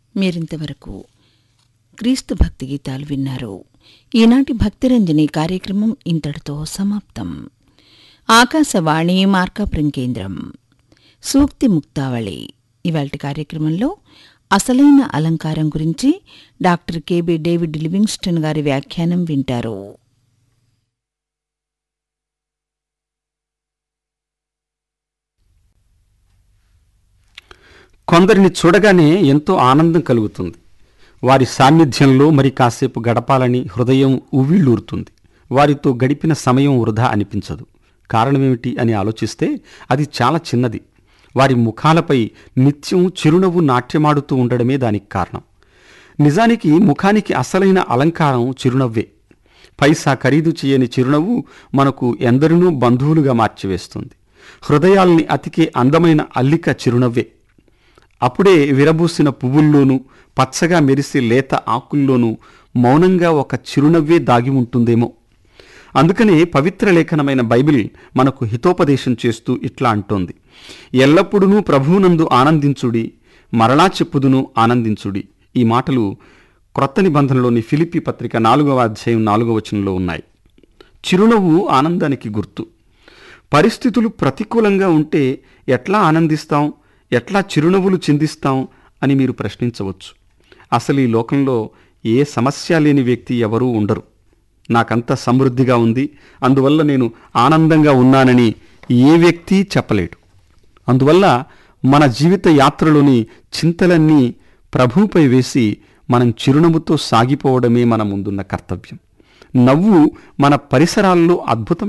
మీరింతవరకు క్రీస్తు భక్తి గీతాలు విన్నారు ఈనాటి భక్తిరంజని కార్యక్రమం ఇంతటితో సమాప్తం ఆకాశవాణి మార్కాపురం కేంద్రం సూక్తి ముక్తావళి ఇవాల్టి కార్యక్రమంలో అసలైన అలంకారం గురించి డాక్టర్ కెబి డేవిడ్ లివింగ్స్టన్ గారి వ్యాఖ్యానం వింటారు కొందరిని చూడగానే ఎంతో ఆనందం కలుగుతుంది వారి సాన్నిధ్యంలో మరి కాసేపు గడపాలని హృదయం ఉవ్విళ్ళూరుతుంది వారితో గడిపిన సమయం వృధా అనిపించదు కారణమేమిటి అని ఆలోచిస్తే అది చాలా చిన్నది వారి ముఖాలపై నిత్యం చిరునవ్వు నాట్యమాడుతూ ఉండడమే దానికి కారణం నిజానికి ముఖానికి అసలైన అలంకారం చిరునవ్వే పైసా ఖరీదు చేయని చిరునవ్వు మనకు ఎందరినో బంధువులుగా మార్చివేస్తుంది హృదయాల్ని అతికే అందమైన అల్లిక చిరునవ్వే అప్పుడే విరబూసిన పువ్వుల్లోనూ పచ్చగా మెరిసే లేత ఆకుల్లోనూ మౌనంగా ఒక చిరునవ్వే దాగి ఉంటుందేమో అందుకనే పవిత్ర లేఖనమైన బైబిల్ మనకు హితోపదేశం చేస్తూ ఇట్లా అంటోంది ఎల్లప్పుడూ ప్రభువునందు ఆనందించుడి మరలా చెప్పుదును ఆనందించుడి ఈ మాటలు క్రొత్త నిబంధనలోని ఫిలిపి పత్రిక నాలుగవ అధ్యాయం నాలుగవ వచనంలో ఉన్నాయి చిరునవ్వు ఆనందానికి గుర్తు పరిస్థితులు ప్రతికూలంగా ఉంటే ఎట్లా ఆనందిస్తాం ఎట్లా చిరునవ్వులు చిందిస్తాం అని మీరు ప్రశ్నించవచ్చు అసలు ఈ లోకంలో ఏ సమస్య లేని వ్యక్తి ఎవరూ ఉండరు నాకంత సమృద్ధిగా ఉంది అందువల్ల నేను ఆనందంగా ఉన్నానని ఏ వ్యక్తి చెప్పలేడు అందువల్ల మన జీవిత యాత్రలోని చింతలన్నీ ప్రభువుపై వేసి మనం చిరునవ్వుతో సాగిపోవడమే మన ముందున్న కర్తవ్యం నవ్వు మన పరిసరాల్లో అద్భుతమైన